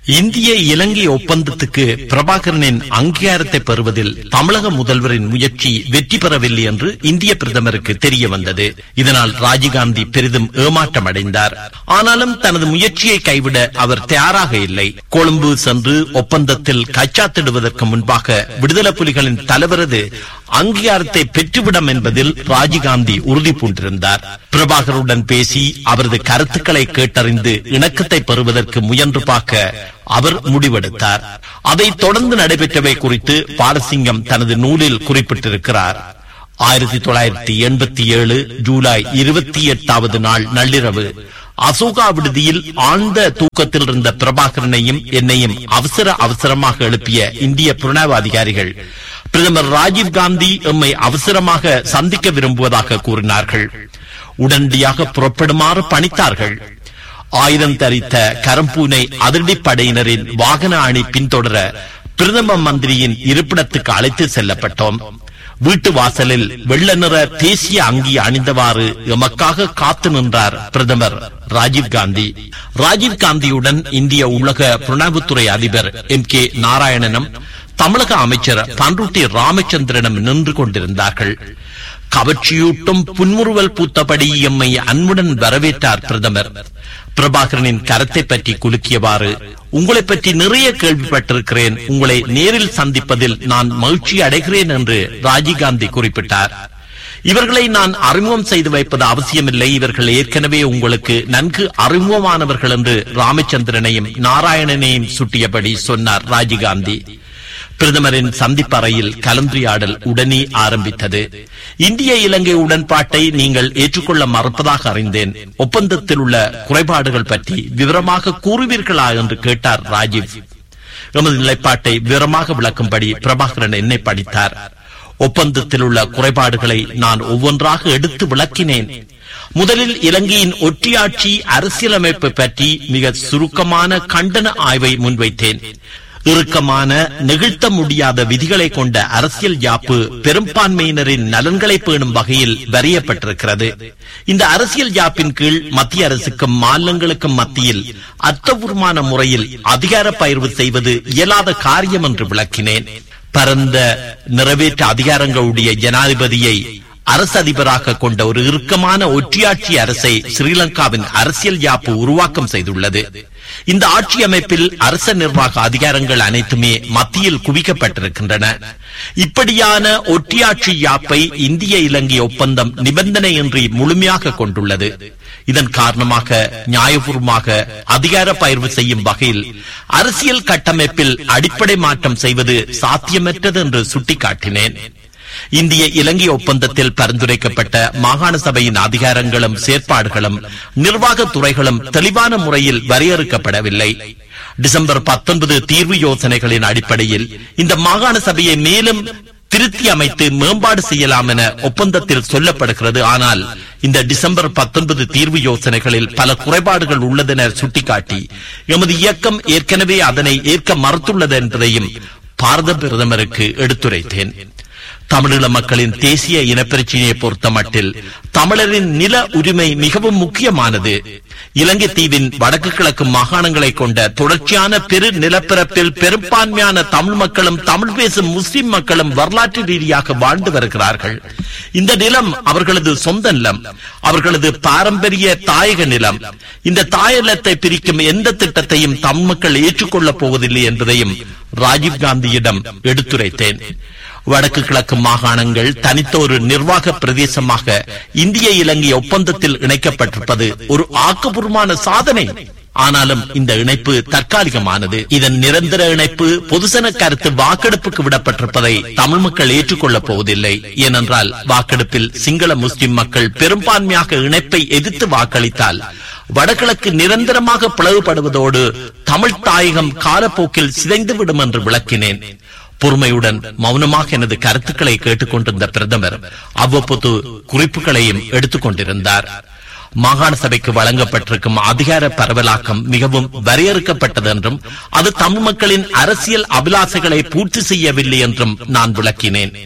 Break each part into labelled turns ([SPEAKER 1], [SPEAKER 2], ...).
[SPEAKER 1] இந்திய இலங்கை ஒப்பந்தத்துக்கு பிரபாகரனின் அங்கீகாரத்தை பெறுவதில் தமிழக முதல்வரின் முயற்சி வெற்றி பெறவில்லை என்று இந்திய பிரதமருக்கு தெரிய வந்தது இதனால் ராஜீவ்காந்தி பெரிதும் ஏமாற்றம் அடைந்தார் ஆனாலும் தனது முயற்சியை கைவிட அவர் தயாராக இல்லை கொழும்பு சென்று ஒப்பந்தத்தில் கைச்சாத்திடுவதற்கு முன்பாக விடுதலை புலிகளின் தலைவரது அங்கீகாரத்தை பெற்றுவிடும் என்பதில் ராஜீவ்காந்தி உறுதி பூண்டிருந்தார் பிரபாகருடன் பேசி அவரது கருத்துக்களை கேட்டறிந்து இணக்கத்தை பெறுவதற்கு முயன்று பார்க்க அவர் முடிவெடுத்தார் அதைத் தொடர்ந்து நடைபெற்றவை குறித்து பாலசிங்கம் தனது நூலில் குறிப்பிட்டிருக்கிறார் ஆயிரத்தி தொள்ளாயிரத்தி எண்பத்தி ஏழு ஜூலை இருபத்தி எட்டாவது நாள் நள்ளிரவு அசோகா விடுதியில் ஆழ்ந்த தூக்கத்தில் இருந்த பிரபாகரனையும் என்னையும் அவசர அவசரமாக எழுப்பிய இந்திய புலனாய்வு அதிகாரிகள் பிரதமர் ராஜீவ்காந்தி எம்மை அவசரமாக சந்திக்க விரும்புவதாக கூறினார்கள் உடனடியாக புறப்படுமாறு பணித்தார்கள் ஆயுதம் தரித்த கரம்பூனை அதிரடிப்படையினரின் வாகன அணி பின்தொடர பிரதம மந்திரியின் இருப்பிடத்துக்கு அழைத்து செல்லப்பட்டோம் வீட்டு வாசலில் வெள்ள நிற தேசிய அங்கி அணிந்தவாறு எமக்காக காத்து நின்றார் பிரதமர் ராஜீவ்காந்தி ராஜீவ்காந்தியுடன் இந்திய உலக புலனாய்வுத்துறை அதிபர் எம் கே நாராயணனும் தமிழக அமைச்சர் பன்ருட்டி ராமச்சந்திரனும் நின்று கொண்டிருந்தார்கள் கவர்ச்சியூட்டும் புன்முறுவல் பூத்தபடி எம்மை அன்புடன் வரவேற்றார் பிரதமர் பிரபாகரனின் கரத்தை பற்றி குலுக்கியவாறு உங்களை பற்றி நிறைய கேள்விப்பட்டிருக்கிறேன் உங்களை நேரில் சந்திப்பதில் நான் மகிழ்ச்சி அடைகிறேன் என்று ராஜீவ்காந்தி குறிப்பிட்டார் இவர்களை நான் அறிமுகம் செய்து வைப்பது அவசியமில்லை இவர்கள் ஏற்கனவே உங்களுக்கு நன்கு அறிமுகமானவர்கள் என்று ராமச்சந்திரனையும் நாராயணனையும் சுட்டியபடி சொன்னார் ராஜீவ்காந்தி பிரதமரின் சந்திப்பறையில் கலந்துரையாடல் உடனே ஆரம்பித்தது இந்திய இலங்கை உடன்பாட்டை நீங்கள் ஏற்றுக்கொள்ள மறுப்பதாக அறிந்தேன் ஒப்பந்தத்தில் உள்ள குறைபாடுகள் பற்றி விவரமாக கூறுவீர்களா என்று கேட்டார் ராஜீவ் எமது நிலைப்பாட்டை விவரமாக விளக்கும்படி பிரபாகரன் என்னை படித்தார் ஒப்பந்தத்தில் உள்ள குறைபாடுகளை நான் ஒவ்வொன்றாக எடுத்து விளக்கினேன் முதலில் இலங்கையின் ஒற்றியாட்சி அரசியலமைப்பு பற்றி மிக சுருக்கமான கண்டன ஆய்வை முன்வைத்தேன் இறுக்கமான நெகிழ்த்த முடியாத விதிகளை கொண்ட அரசியல் யாப்பு பெரும்பான்மையினரின் நலன்களை பேணும் வகையில் வரையப்பட்டிருக்கிறது இந்த அரசியல் யாப்பின் கீழ் மத்திய அரசுக்கும் மாநிலங்களுக்கும் மத்தியில் அர்த்தபூர்வமான முறையில் அதிகார பயிர்வு செய்வது இயலாத காரியம் என்று விளக்கினேன் பரந்த நிறைவேற்ற அதிகாரங்களுடைய ஜனாதிபதியை அரசு அதிபராக கொண்ட ஒரு இறுக்கமான ஒற்றியாட்சி அரசை ஸ்ரீலங்காவின் அரசியல் யாப்பு உருவாக்கம் செய்துள்ளது இந்த ஆட்சி அமைப்பில் அரச நிர்வாக அதிகாரங்கள் அனைத்துமே மத்தியில் குவிக்கப்பட்டிருக்கின்றன இப்படியான ஒற்றியாட்சி யாப்பை இந்திய இலங்கை ஒப்பந்தம் நிபந்தனையின்றி முழுமையாக கொண்டுள்ளது இதன் காரணமாக நியாயபூர்வமாக அதிகார பயிர்வு செய்யும் வகையில் அரசியல் கட்டமைப்பில் அடிப்படை மாற்றம் செய்வது சாத்தியமற்றது என்று சுட்டிக்காட்டினேன் இந்திய இலங்கை ஒப்பந்தத்தில் பரிந்துரைக்கப்பட்ட மாகாண சபையின் அதிகாரங்களும் செயற்பாடுகளும் நிர்வாகத் துறைகளும் தெளிவான முறையில் வரையறுக்கப்படவில்லை டிசம்பர் பத்தொன்பது தீர்வு யோசனைகளின் அடிப்படையில் இந்த மாகாண சபையை மேலும் திருத்தி அமைத்து மேம்பாடு செய்யலாம் என ஒப்பந்தத்தில் சொல்லப்படுகிறது ஆனால் இந்த டிசம்பர் பத்தொன்பது தீர்வு யோசனைகளில் பல குறைபாடுகள் உள்ளதென சுட்டிக்காட்டி எமது இயக்கம் ஏற்கனவே அதனை ஏற்க மறுத்துள்ளது என்பதையும் பாரத பிரதமருக்கு எடுத்துரைத்தேன் தமிழீழ மக்களின் தேசிய இனப்பிரச்சினையை பொறுத்த மட்டில் தமிழரின் நில உரிமை மிகவும் முக்கியமானது இலங்கை தீவின் வடக்கு கிழக்கு மாகாணங்களை கொண்ட தொடர்ச்சியான பெரு நிலப்பரப்பில் பெரும்பான்மையான தமிழ் மக்களும் தமிழ் பேசும் முஸ்லிம் மக்களும் வரலாற்று ரீதியாக வாழ்ந்து வருகிறார்கள் இந்த நிலம் அவர்களது சொந்த நிலம் அவர்களது பாரம்பரிய தாயக நிலம் இந்த தாயலத்தை பிரிக்கும் எந்த திட்டத்தையும் தமிழ் மக்கள் ஏற்றுக்கொள்ளப் போவதில்லை என்பதையும் ராஜீவ்காந்தியிடம் எடுத்துரைத்தேன் வடக்கு கிழக்கு மாகாணங்கள் தனித்த ஒரு நிர்வாக பிரதேசமாக இந்திய இலங்கை ஒப்பந்தத்தில் இணைக்கப்பட்டிருப்பது ஒரு ஆக்கப்பூர்வமான சாதனை ஆனாலும் இந்த இணைப்பு தற்காலிகமானது இதன் நிரந்தர இணைப்பு பொதுசன கருத்து வாக்கெடுப்புக்கு விடப்பட்டிருப்பதை தமிழ் மக்கள் ஏற்றுக்கொள்ளப் போவதில்லை ஏனென்றால் வாக்கெடுப்பில் சிங்கள முஸ்லிம் மக்கள் பெரும்பான்மையாக இணைப்பை எதிர்த்து வாக்களித்தால் வடகிழக்கு நிரந்தரமாக பிளவுபடுவதோடு தமிழ் தாயகம் காலப்போக்கில் சிதைந்துவிடும் என்று விளக்கினேன் பொறுமையுடன் மௌனமாக எனது கருத்துக்களை கேட்டுக்கொண்டிருந்த பிரதமர் அவ்வப்போது குறிப்புகளையும் எடுத்துக் கொண்டிருந்தார் மாகாண சபைக்கு வழங்கப்பட்டிருக்கும் அதிகார பரவலாக்கம் மிகவும் வரையறுக்கப்பட்டது என்றும் அது தமிழ் மக்களின் அரசியல் அபிலாசைகளை பூர்த்தி செய்யவில்லை என்றும் நான் விளக்கினேன்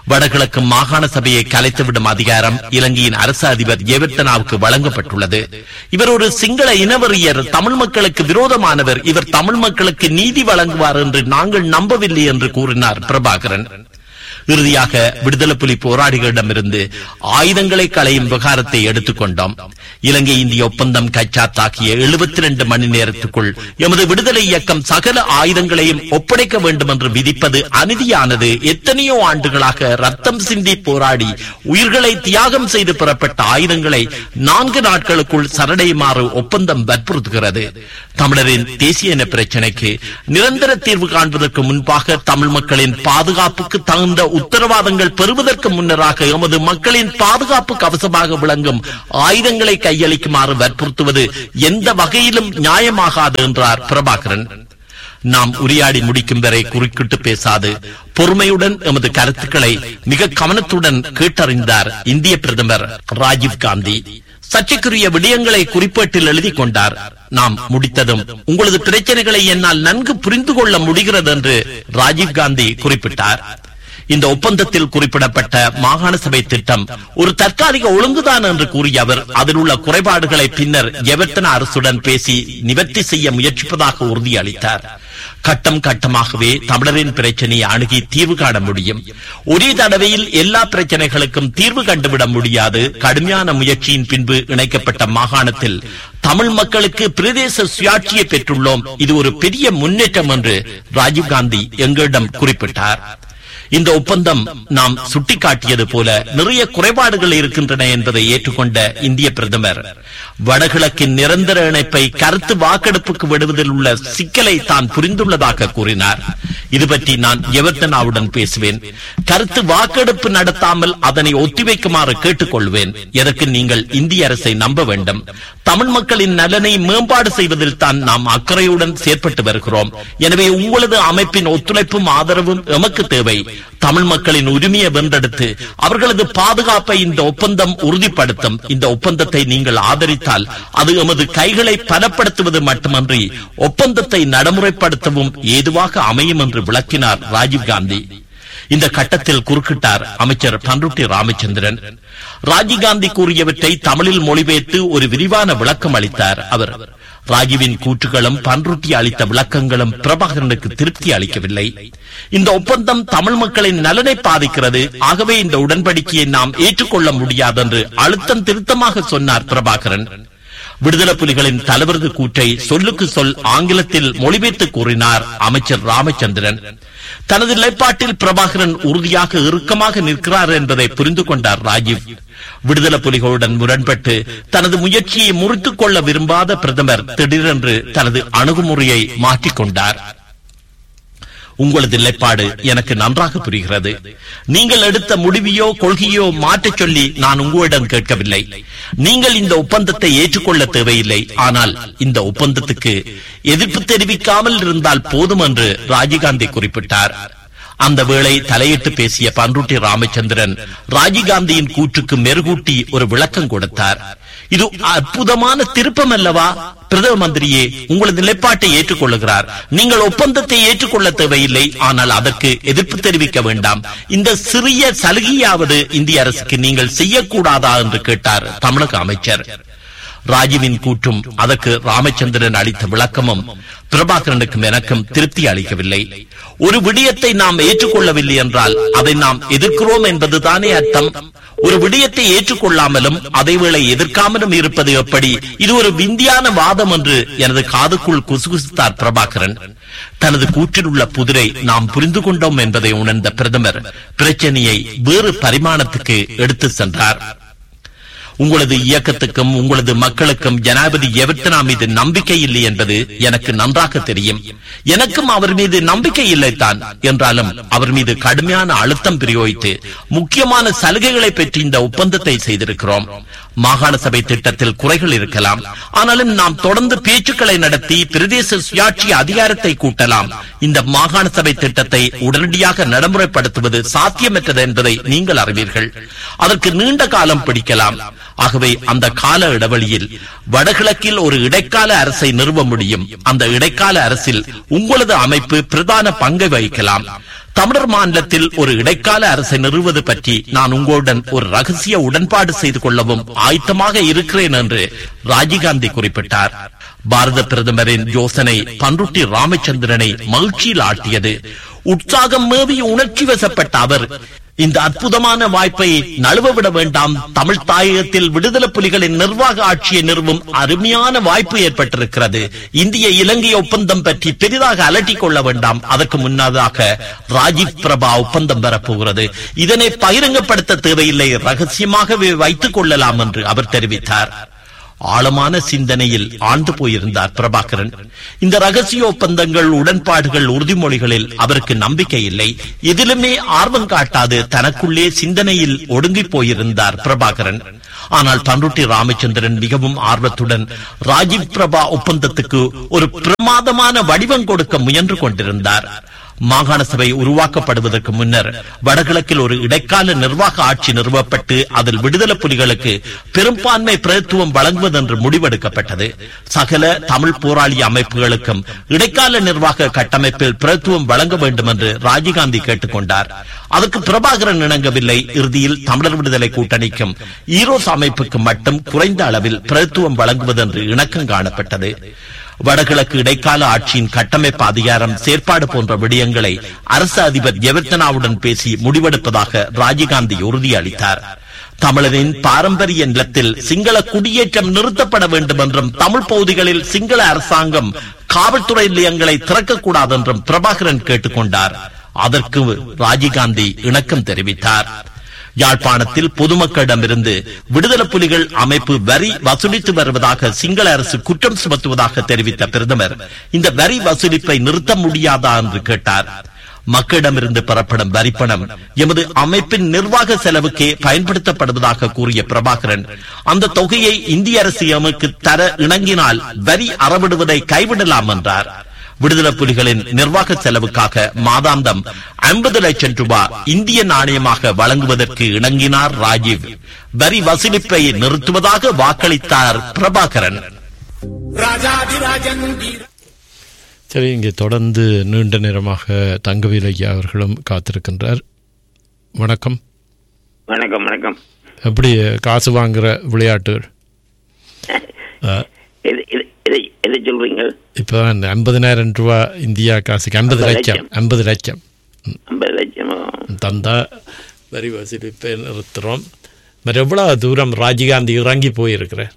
[SPEAKER 1] வடகிழக்கு மாகாண சபையை கலைத்துவிடும் அதிகாரம் இலங்கையின் அரசு அதிபர் ஜெயவர்த்தனாவுக்கு வழங்கப்பட்டுள்ளது இவர் ஒரு சிங்கள இனவெறியர் தமிழ் மக்களுக்கு விரோதமானவர் இவர் தமிழ் மக்களுக்கு நீதி வழங்குவார் என்று நாங்கள் நம்பவில்லை என்று கூறினார் பிரபாகரன் இறுதியாக விடுதலை புலி போராளிகளிடமிருந்து ஆயுதங்களை களையும் விவகாரத்தை எடுத்துக்கொண்டோம் இலங்கை இந்திய ஒப்பந்தம் கச்சா தாக்கிய எழுபத்தி ரெண்டு மணி நேரத்துக்குள் எமது விடுதலை இயக்கம் சகல ஆயுதங்களையும் ஒப்படைக்க வேண்டும் என்று விதிப்பது அநீதியானது எத்தனையோ ஆண்டுகளாக ரத்தம் சிந்தி போராடி உயிர்களை தியாகம் செய்து பெறப்பட்ட ஆயுதங்களை நான்கு நாட்களுக்குள் சரடையுமாறு ஒப்பந்தம் வற்புறுத்துகிறது தமிழரின் தேசிய இன பிரச்சினைக்கு நிரந்தர தீர்வு காண்பதற்கு முன்பாக தமிழ் மக்களின் பாதுகாப்புக்கு தகுந்த உத்தரவாதங்கள் பெறுவதற்கு முன்னராக எமது மக்களின் பாதுகாப்புக்கு அவசரமாக விளங்கும் ஆயுதங்களை கையளிக்குமாறு வற்புறுத்துவது எந்த வகையிலும் நியாயமாகாது என்றார் பிரபாகரன் நாம் உரையாடி முடிக்கும் வரை குறுக்கிட்டு பேசாது பொறுமையுடன் எமது கருத்துக்களை மிக கவனத்துடன் கேட்டறிந்தார் இந்திய பிரதமர் ராஜீவ் காந்தி சர்ச்சைக்குரிய விடயங்களை குறிப்பேட்டில் எழுதி கொண்டார் நாம் முடித்ததும் உங்களது பிரச்சனைகளை என்னால் நன்கு புரிந்து கொள்ள முடிகிறது என்று ராஜீவ் காந்தி குறிப்பிட்டார் இந்த ஒப்பந்தத்தில் குறிப்பிடப்பட்ட மாகாண சபை திட்டம் ஒரு தற்காலிக ஒழுங்குதான் என்று கூறிய அவர் அதில் உள்ள குறைபாடுகளை பின்னர் எவர்த்தன அரசுடன் பேசி நிவர்த்தி செய்ய முயற்சிப்பதாக உறுதியளித்தார் கட்டம் கட்டமாகவே தமிழரின் பிரச்சனையை அணுகி தீர்வு காண முடியும் ஒரே தடவையில் எல்லா பிரச்சனைகளுக்கும் தீர்வு கண்டுவிட முடியாது கடுமையான முயற்சியின் பின்பு இணைக்கப்பட்ட மாகாணத்தில் தமிழ் மக்களுக்கு பிரதேச சுயாட்சியை பெற்றுள்ளோம் இது ஒரு பெரிய முன்னேற்றம் என்று ராஜீவ்காந்தி எங்களிடம் குறிப்பிட்டார் இந்த ஒப்பந்தம் நாம் சுட்டிக்காட்டியது போல நிறைய குறைபாடுகள் இருக்கின்றன என்பதை ஏற்றுக்கொண்ட இந்திய பிரதமர் வடகிழக்கின் நிரந்தர இணைப்பை கருத்து வாக்கெடுப்புக்கு விடுவதில் உள்ள சிக்கலை தான் புரிந்துள்ளதாக கூறினார் இது பற்றி நான் எவர்த்தனாவுடன் பேசுவேன் கருத்து வாக்கெடுப்பு நடத்தாமல் அதனை ஒத்திவைக்குமாறு கேட்டுக்கொள்வேன் எதற்கு நீங்கள் இந்திய அரசை நம்ப வேண்டும் தமிழ் மக்களின் நலனை மேம்பாடு செய்வதில் தான் நாம் அக்கறையுடன் செயற்பட்டு வருகிறோம் எனவே உங்களது அமைப்பின் ஒத்துழைப்பும் ஆதரவும் எமக்கு தேவை தமிழ் மக்களின் உரிமையை வென்றெடுத்து அவர்களது பாதுகாப்பை இந்த ஒப்பந்தம் உறுதிப்படுத்தும் இந்த ஒப்பந்தத்தை நீங்கள் ஆதரித்தால் அது எமது கைகளை பலப்படுத்துவது மட்டுமன்றி ஒப்பந்தத்தை நடைமுறைப்படுத்தவும் ஏதுவாக அமையும் என்று விளக்கினார் ராஜீவ்காந்தி இந்த கட்டத்தில் குறுக்கிட்டார் அமைச்சர் பன்ருட்டி ராமச்சந்திரன் ராஜீவ்காந்தி கூறியவற்றை தமிழில் மொழிபெயர்த்து ஒரு விரிவான விளக்கம் அளித்தார் அவர் ராஜீவின் கூற்றுகளும் பன்ருட்டி அளித்த விளக்கங்களும் பிரபாகரனுக்கு திருப்தி அளிக்கவில்லை இந்த ஒப்பந்தம் தமிழ் மக்களின் நலனை பாதிக்கிறது ஆகவே இந்த உடன்படிக்கையை நாம் ஏற்றுக்கொள்ள முடியாது என்று அழுத்தம் திருத்தமாக சொன்னார் பிரபாகரன் விடுதலை புலிகளின் தலைவரது கூற்றை சொல்லுக்கு சொல் ஆங்கிலத்தில் மொழிபெயர்த்து கூறினார் அமைச்சர் ராமச்சந்திரன் தனது நிலைப்பாட்டில் பிரபாகரன் உறுதியாக இறுக்கமாக நிற்கிறார் என்பதை புரிந்து கொண்டார் ராஜீவ் விடுதலை புலிகளுடன் முரண்பட்டு தனது முயற்சியை முறித்துக் கொள்ள விரும்பாத பிரதமர் திடீரென்று தனது அணுகுமுறையை மாற்றிக்கொண்டார் உங்களது நிலைப்பாடு எனக்கு நன்றாக புரிகிறது நீங்கள் எடுத்த முடிவையோ கொள்கையோ மாற்றச் சொல்லி நான் உங்களிடம் கேட்கவில்லை நீங்கள் இந்த ஒப்பந்தத்தை ஏற்றுக்கொள்ள தேவையில்லை ஆனால் இந்த ஒப்பந்தத்துக்கு எதிர்ப்பு தெரிவிக்காமல் இருந்தால் போதும் என்று ராஜீவ்காந்தி குறிப்பிட்டார் அந்த வேளை தலையிட்டு பேசிய பன்ருட்டி ராமச்சந்திரன் ராஜீவ்காந்தியின் கூற்றுக்கு மெருகூட்டி ஒரு விளக்கம் கொடுத்தார் இது அற்புதமான திருப்பம் அல்லவா பிரதம மந்திரியே உங்களது நிலைப்பாட்டை ஏற்றுக்கொள்ளுகிறார் நீங்கள் ஒப்பந்தத்தை ஏற்றுக்கொள்ள தேவையில்லை ஆனால் அதற்கு எதிர்ப்பு தெரிவிக்க வேண்டாம் இந்த சிறிய சலுகையாவது இந்திய அரசுக்கு நீங்கள் செய்யக்கூடாதா என்று கேட்டார் தமிழக அமைச்சர் ராஜீவின் கூற்றும் அதற்கு ராமச்சந்திரன் அளித்த விளக்கமும் பிரபாகரனுக்கும் எனக்கும் திருப்தி அளிக்கவில்லை ஒரு விடயத்தை நாம் ஏற்றுக்கொள்ளவில்லை என்றால் அதை நாம் எதிர்க்கிறோம் என்பதுதானே அர்த்தம் ஒரு விடயத்தை ஏற்றுக்கொள்ளாமலும் அதேவேளை எதிர்க்காமலும் இருப்பது எப்படி இது ஒரு விந்தியான வாதம் என்று எனது காதுக்குள் குசுகுசுத்தார் பிரபாகரன் தனது கூற்றில் உள்ள புதிரை நாம் புரிந்து கொண்டோம் என்பதை உணர்ந்த பிரதமர் பிரச்சனையை வேறு பரிமாணத்துக்கு எடுத்து சென்றார் உங்களது இயக்கத்துக்கும் உங்களது மக்களுக்கும் ஜனாதிபதி எவர்த்தனா மீது நம்பிக்கை இல்லை என்பது எனக்கு நன்றாக தெரியும் எனக்கும் அவர் மீது நம்பிக்கை இல்லைத்தான் என்றாலும் அவர் மீது கடுமையான அழுத்தம் பிரயோகித்து முக்கியமான சலுகைகளை பெற்று இந்த ஒப்பந்தத்தை செய்திருக்கிறோம் மாகாண சபை திட்டத்தில் குறைகள் இருக்கலாம் ஆனாலும் நாம் தொடர்ந்து பேச்சுக்களை நடத்தி பிரதேச சுயாட்சி அதிகாரத்தை கூட்டலாம் இந்த மாகாண சபை திட்டத்தை உடனடியாக நடைமுறைப்படுத்துவது சாத்தியமற்றது என்பதை நீங்கள் அறிவீர்கள் அதற்கு நீண்ட காலம் பிடிக்கலாம் ஆகவே அந்த கால இடைவெளியில் வடகிழக்கில் ஒரு இடைக்கால அரசை நிறுவ முடியும் அந்த இடைக்கால அரசில் உங்களது அமைப்பு பிரதான பங்கை வகிக்கலாம் தமிழர் மாநிலத்தில் ஒரு இடைக்கால அரசை நிறுவது பற்றி நான் உங்களுடன் ஒரு ரகசிய உடன்பாடு செய்து கொள்ளவும் ஆயத்தமாக இருக்கிறேன் என்று ராஜீவ்காந்தி குறிப்பிட்டார் பாரத பிரதமரின் யோசனை பன்ருட்டி ராமச்சந்திரனை மகிழ்ச்சியில் ஆட்டியது உற்சாகம் மேவி உணர்ச்சி வசப்பட்ட அவர் இந்த அற்புதமான வாய்ப்பை நழுவ விட வேண்டாம் தமிழ் தாயகத்தில் விடுதலை புலிகளின் நிர்வாக ஆட்சியை நிறுவும் அருமையான வாய்ப்பு ஏற்பட்டிருக்கிறது இந்திய இலங்கை ஒப்பந்தம் பற்றி பெரிதாக அலட்டிக் கொள்ள வேண்டாம் அதற்கு முன்னதாக ராஜீவ் பிரபா ஒப்பந்தம் வரப்போகிறது இதனை பகிரங்கப்படுத்த தேவையில்லை ரகசியமாகவே வைத்துக் கொள்ளலாம் என்று அவர் தெரிவித்தார் ஆழமான சிந்தனையில் ஆழ்ந்து போயிருந்தார் பிரபாகரன் இந்த ரகசிய ஒப்பந்தங்கள் உடன்பாடுகள் உறுதிமொழிகளில் அவருக்கு நம்பிக்கை இல்லை எதிலுமே ஆர்வம் காட்டாது தனக்குள்ளே சிந்தனையில் ஒடுங்கி போயிருந்தார் பிரபாகரன் ஆனால் பன்ருட்டி ராமச்சந்திரன் மிகவும் ஆர்வத்துடன் ராஜீவ் பிரபா ஒப்பந்தத்துக்கு ஒரு பிரமாதமான வடிவம் கொடுக்க முயன்று கொண்டிருந்தார் மாகாண சபை உருவாக்கப்படுவதற்கு முன்னர் வடகிழக்கில் ஒரு இடைக்கால நிர்வாக ஆட்சி நிறுவப்பட்டு அதில் விடுதலை புலிகளுக்கு பெரும்பான்மை பிரதித்துவம் வழங்குவதென்று முடிவெடுக்கப்பட்டது சகல தமிழ் போராளி அமைப்புகளுக்கும் இடைக்கால நிர்வாக கட்டமைப்பில் பிரதித்துவம் வழங்க வேண்டும் என்று ராஜீவ்காந்தி கேட்டுக்கொண்டார் அதற்கு பிரபாகரன் இணங்கவில்லை இறுதியில் தமிழர் விடுதலை கூட்டணிக்கும் ஈரோஸ் அமைப்புக்கு மட்டும் குறைந்த அளவில் பிரதித்துவம் வழங்குவதென்று இணக்கம் காணப்பட்டது வடகிழக்கு இடைக்கால ஆட்சியின் கட்டமைப்பு அதிகாரம் செயற்பாடு போன்ற விடயங்களை அரசு அதிபர் ஜெவர்த்தனாவுடன் பேசி முடிவெடுப்பதாக ராஜீவ்காந்தி உறுதியளித்தார் தமிழரின் பாரம்பரிய நிலத்தில் சிங்கள குடியேற்றம் நிறுத்தப்பட வேண்டும் என்றும் தமிழ் பகுதிகளில் சிங்கள அரசாங்கம் காவல்துறை நிலையங்களை திறக்கக்கூடாது என்றும் பிரபாகரன் கேட்டுக்கொண்டார் அதற்கு ராஜீவ்காந்தி இணக்கம் தெரிவித்தார் யாழ்ப்பாணத்தில் பொதுமக்களிடமிருந்து விடுதலை புலிகள் அமைப்பு வரி வசூலித்து வருவதாக சிங்கள அரசு குற்றம் சுமத்துவதாக தெரிவித்த பிரதமர் இந்த வரி வசூலிப்பை நிறுத்த முடியாதா என்று கேட்டார் மக்களிடமிருந்து பெறப்படும் வரிப்பணம் எமது அமைப்பின் நிர்வாக செலவுக்கே பயன்படுத்தப்படுவதாக கூறிய பிரபாகரன் அந்த தொகையை இந்திய அரசு எமக்கு தர இணங்கினால் வரி அறவிடுவதை கைவிடலாம் என்றார் விடுதலை புலிகளின் நிர்வாக செலவுக்காக மாதாந்தம் ஐம்பது லட்சம் ரூபாய் இந்திய நாணயமாக வழங்குவதற்கு இணங்கினார் ராஜீவ் வரி வசூலிப்பை நிறுத்துவதாக வாக்களித்தார் பிரபாகரன்
[SPEAKER 2] ராஜாதிராஜன்
[SPEAKER 3] சரி இங்கே தொடர்ந்து நீண்ட நேரமாக தங்கவேல் ஐயா அவர்களும் காத்திருக்கின்றார் வணக்கம்
[SPEAKER 4] வணக்கம் வணக்கம்
[SPEAKER 3] எப்படி காசு வாங்குற விளையாட்டுகள் அஹ்,
[SPEAKER 4] எது எது- எதை எதை சொல்றீங்க
[SPEAKER 3] இப்போ அந்த ஐம்பதினாயிரம் ரூபா இந்தியா காசுக்கு ஐம்பது
[SPEAKER 4] ஐம்பது
[SPEAKER 3] லட்சம்
[SPEAKER 4] லட்சம்.
[SPEAKER 3] ஐம்பது லட்சம்
[SPEAKER 4] ஐம்பது லட்சம்
[SPEAKER 3] தந்தா வரி வசூலிப்பை நிறுத்துகிறோம் மற்ற எவ்வளோ தூரம் ராஜீவ்காந்தி இறங்கி போயிருக்கிறார்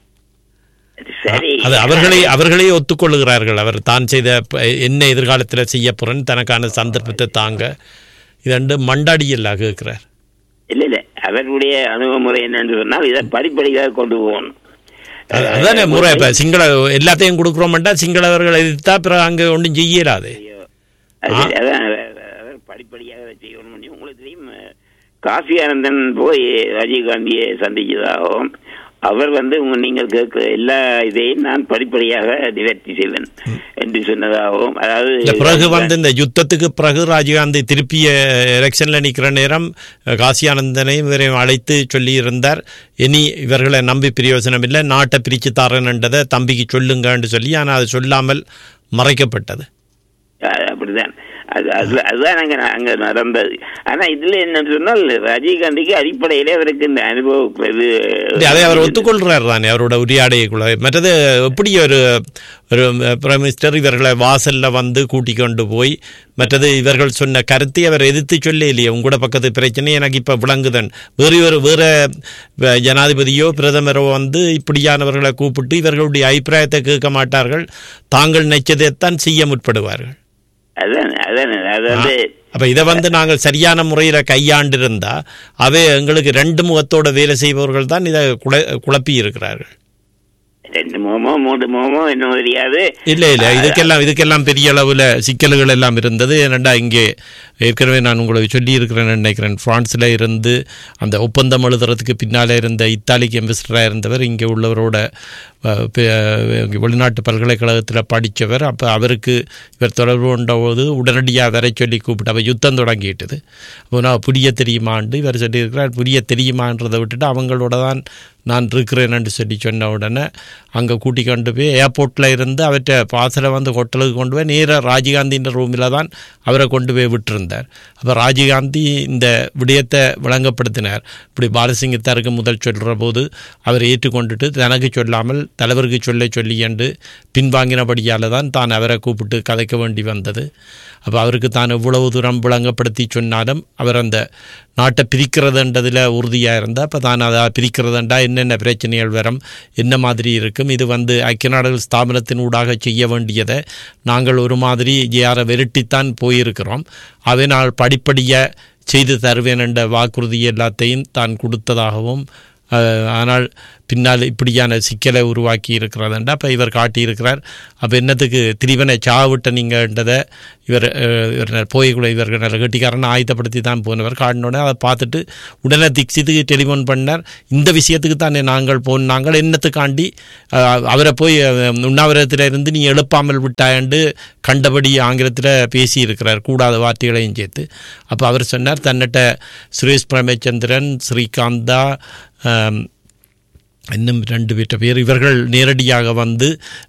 [SPEAKER 4] சரி
[SPEAKER 3] அது அவர்களே அவர்களே ஒத்துக்கொள்ளுகிறார்கள் அவர் தான் செய்த ப- என்ன எதிர்காலத்தில் செய்ய போறேன்னு தனக்கான சந்தர்ப்பத்தை தாங்க இதண்டு மண்டாடியில் கேட்கிறார்
[SPEAKER 4] இல்ல இல்ல அவருடைய அணுகுமுறை என்னன்னு சொன்னால் இதை படிப்படியாக கொண்டு போகணும்
[SPEAKER 3] அது- அதானே முறை இப்போ சிங்கள எல்லாத்தையும் கொடுக்குறோம்ட்டா சிங்களவர்கள் எதிர்த்தா பிறகு அங்கே ஒன்றும் செய்யலாது
[SPEAKER 4] அது சரி, அதான் அவர் அவர் படிப்படியாக அதை செய்யணும் பண்ணி உங்களுக்கு தெரியும் காசி ஆனந்தன் போய் ராஜீவ்காந்தியை சந்திச்சதாகவும் அவர் வந்து உங்க நீங்கள் கேட்கிற எல்லா இதையும் நான் படிப்படியாக நிவர்த்தி செய்வேன் என்று சொன்னதாகவும் அதாவது
[SPEAKER 3] இந்த பிறகு வந்து இந்த யுத்தத்துக்கு பிறகு ராஜீவ்காந்தி திருப்பிய எலெக்ஷன்ல நிற்கிற நேரம் காசி ஆனந்தனையும் இவரையும் அழைத்து சொல்லி இருந்தார் இனி இவர்களை நம்பி பிரயோஜனம் இல்லை நாட்டை பிரித்து தரேன்ன்றதை தம்பிக்கு சொல்லுங்கன்னு சொல்லி ஆனால் அது சொல்லாமல் மறைக்கப்பட்டது
[SPEAKER 4] அது அப்படிதான் அது அது அதுதான் அங்க அங்க நடந்தது ஆனா இதுல என்ன சொன்னால் ராஜீவ்காந்திக்கு அடிப்படையிலே அவருக்கு இந்த அனுபவம் இது
[SPEAKER 3] இல்ல, அதை அவர் ஒத்துக்கொள்றாரு தானே அவரோட உரையாடையக்குள்ள மற்றது எப்படி ஒரு ஒரு பிரைம் மினிஸ்டர் இவர்களை வாசல்ல வந்து கூட்டி கொண்டு போய் மற்றது இவர்கள் சொன்ன கருத்தை அவர் எதிர்த்து சொல்ல இல்லையே உங்களோட பக்கத்து பிரச்சனை எனக்கு இப்போ விளங்குதன் வேறு ஒரு வேற வ- ஜனாதிபதியோ பிரதமரோ வந்து இப்படியானவர்களை கூப்பிட்டு இவர்களுடைய அபிப்பிராயத்தை கேட்க மாட்டார்கள் தாங்கள் நினைச்சதைத்தான் செய்ய முற்படுவார்கள்
[SPEAKER 4] அதான் அதான் அது வந்து
[SPEAKER 3] அப்ப இதை வந்து நாங்கள் சரியான முறையில கையாண்டிருந்தா அவை எங்களுக்கு ரெண்டு முகத்தோட வேலை செய்பவர்கள் தான் இதை குழ குழப்பி இருக்கிறார்கள்
[SPEAKER 4] ரெண்டு முகமோ மூன்று முகமோ என்ன தெரியாது
[SPEAKER 3] இல்ல இல்ல இதுக்கெல்லாம் இதுக்கெல்லாம் பெரிய அளவுல சிக்கல்கள் எல்லாம் இருந்தது ஏனண்டா இங்கே ஏற்கனவே நான் உங்களுக்கு சொல்லி இருக்கிறேன்னு நினைக்கிறேன் பிரான்ஸ்ல இருந்து அந்த ஒப்பந்தம் எழுதுறதுக்கு பின்னாலே இருந்த இத்தாலிக்கு எம்பிஸ்டராக இருந்தவர் இங்கே உள்ளவரோட அஹ், பே- அஹ், வெளிநாட்டு பல்கலைக்கழகத்தில் படித்தவர் அப்போ அவருக்கு இவர் தொடர்பு கொண்ட போது உடனடியாக வர சொல்லி கூப்பிட்டு அப்போ யுத்தம் தொடங்கிட்டது அப்போ நான் புரிய தெரியுமான்னு இவர் சொல்லியிருக்கிறார் புரிய தெரியுமான்றதை விட்டுட்டு அவங்களோட தான் நான் இருக்கிறேன்னு சொல்லி சொன்ன உடனே அங்கே கூட்டி கொண்டு போய் ஏர்போர்ட்டில் இருந்து அவற்றை பாசலை வந்து ஹோட்டலுக்கு கொண்டு போய் நேராக ராஜீவ்காந்தின்ற ரூமில் தான் அவரை கொண்டு போய் விட்டிருந்தார் அப்போ ராஜீவ்காந்தி இந்த விடயத்தை விளங்கப்படுத்தினார் இப்படி பாலசிங்கத்தாருக்கு முதல் சொல்கிற போது அவர் ஏற்றுக்கொண்டுட்டு தனக்கு சொல்லாமல் தலைவருக்கு சொல்ல சொல்லி என்று பின்வாங்கினபடியால் தான் தான் அவரை கூப்பிட்டு கதைக்க வேண்டி வந்தது அப்போ அவருக்கு தான் எவ்வளவு தூரம் விளங்கப்படுத்தி சொன்னாலும் அவர் அந்த நாட்டை பிரிக்கிறதுன்றதில் உறுதியாக இருந்தால் அப்போ தான் அதை பிரிக்கிறதுண்டா என்னென்ன பிரச்சனைகள் வரும் என்ன மாதிரி இருக்கும் இது வந்து ஐக்கிய நாடுகள் ஸ்தாபனத்தின் ஊடாக செய்ய வேண்டியதை நாங்கள் ஒரு மாதிரி யாரை விரட்டித்தான் போயிருக்கிறோம் அதனால் படிப்படியாக செய்து தருவேன் என்ற வாக்குறுதி எல்லாத்தையும் தான் கொடுத்ததாகவும் அஹ், ஆனால் பின்னால் இப்படியான சிக்கலை உருவாக்கி இருக்கிறதுண்டா அப்போ இவர் காட்டியிருக்கிறார் அப்போ என்னத்துக்கு திரிவனை சாவிட்ட நீங்கன்றதை இவர் அஹ், இவர் போய் கூட இவர்கள் நல்ல கட்டிக்காரன் ஆயத்தப்படுத்தி தான் போனவர் காட்டினோடனே அதை பார்த்துட்டு உடனே திக்ஸித்துக்கு டெலிஃபோன் பண்ணார் இந்த விஷயத்துக்கு தானே நாங்கள் போன நாங்கள் என்னத்துக்காண்டி அஹ், அவரை போய் அஹ், உண்ணாவிரதத்தில் இருந்து நீ எழுப்பாமல் விட்டாயண்டு கண்டபடி ஆங்கிலத்தில் பேசியிருக்கிறார் கூடாத வார்த்தைகளையும் சேர்த்து அப்போ அவர் சொன்னார் தன்னிட்ட சுரேஷ் பிரமச்சந்திரன் ஸ்ரீகாந்தா ஆம், இன்னும் ரெண்டு பேர்ட்ட பேர் இவர்கள் நேரடியாக வந்து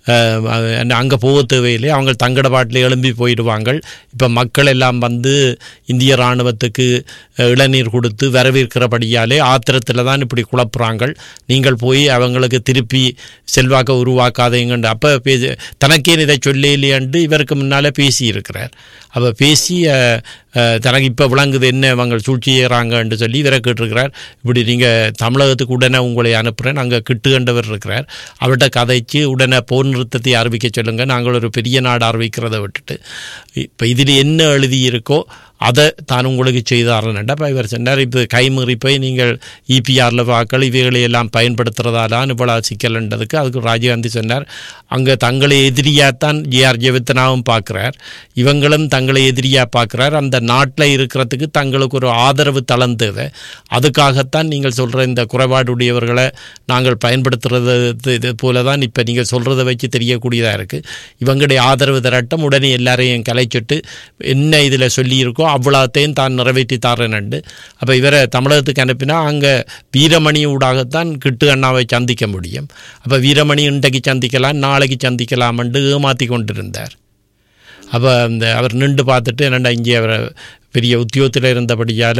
[SPEAKER 3] அங்கே போக தேவையில்லை அவங்க தங்கட பாட்டில் எழும்பி போயிடுவாங்க இப்போ மக்கள் எல்லாம் வந்து இந்திய இராணுவத்துக்கு அஹ், இளநீர் கொடுத்து வரவேற்கிறபடியாலே ஆத்திரத்தில் தான் இப்படி குழப்புறாங்க நீங்கள் போய் அவங்களுக்கு திருப்பி செல்வாக்க உருவாக்காதீங்கன்னு அப்போ பே தனக்கே இதை சொல்லலையன்று இவருக்கு முன்னால் பேசியிருக்கிறார் அப்போ பேசி அஹ், அஹ், தனக்கு இப்போ விளங்குது என்ன அவங்க சூழ்ச்சி செய்கிறாங்கன்னு சொல்லி இவரை கேட்டிருக்கிறார் இப்படி நீங்கள் தமிழகத்துக்கு உடனே உங்களை அனுப்புகிறேன் அங்கே கிட்டுகண்டவர் இருக்கிறார் அவர்கிட்ட கதைச்சு உடனே போர் நிறுத்தத்தை அறிவிக்க சொல்லுங்கள் நாங்கள் ஒரு பெரிய நாடு அறிவிக்கிறதை விட்டுட்டு இப்போ இதில் என்ன எழுதியிருக்கோ அதை தான் உங்களுக்கு செய்தாருன்னுட்டா இப்போ இவர் சொன்னார் இப்போ கைமீறி போய் நீங்கள் இபிஆரில் வாக்கள் இவைகளை எல்லாம் பயன்படுத்துகிறதாலான் இவ்வளோ சிக்கல்ன்றதுக்கு அதுக்கு ராஜீவ்காந்தி சொன்னார் அங்கே தங்களை எதிரியாகத்தான் ஜிஆர் ஜெயவித்தனாவும் பார்க்குறார் இவங்களும் தங்களை எதிரியாக பார்க்குறார் அந்த நாட்டில் இருக்கிறதுக்கு தங்களுக்கு ஒரு ஆதரவு தளம் தேவை அதுக்காகத்தான் நீங்கள் சொல்கிற இந்த குறைபாடுடையவர்களை நாங்கள் பயன்படுத்துறது இது போல தான் இப்போ நீங்கள் சொல்கிறத வச்சு தெரியக்கூடியதாக இருக்குது இவங்களுடைய ஆதரவு திரட்டம் உடனே எல்லாரையும் கலைச்சிட்டு என்ன இதில் சொல்லியிருக்கோ அவ்வளோத்தையும் தான் நிறைவேற்றி தாரேன்னு அப்போ இவரை தமிழகத்துக்கு அனுப்பினா அங்கே வீரமணி ஊடாகத்தான் கிட்டு அண்ணாவை சந்திக்க முடியும் அப்போ வீரமணி இன்றைக்கு சந்திக்கலாம் நாளைக்கு சந்திக்கலாம்னு ஏமாற்றி கொண்டிருந்தார் அப்போ அந்த அவர் நின்று பார்த்துட்டு என்னடா இங்கே அவரை பெரிய உத்தியோகத்தில் இருந்தபடியால்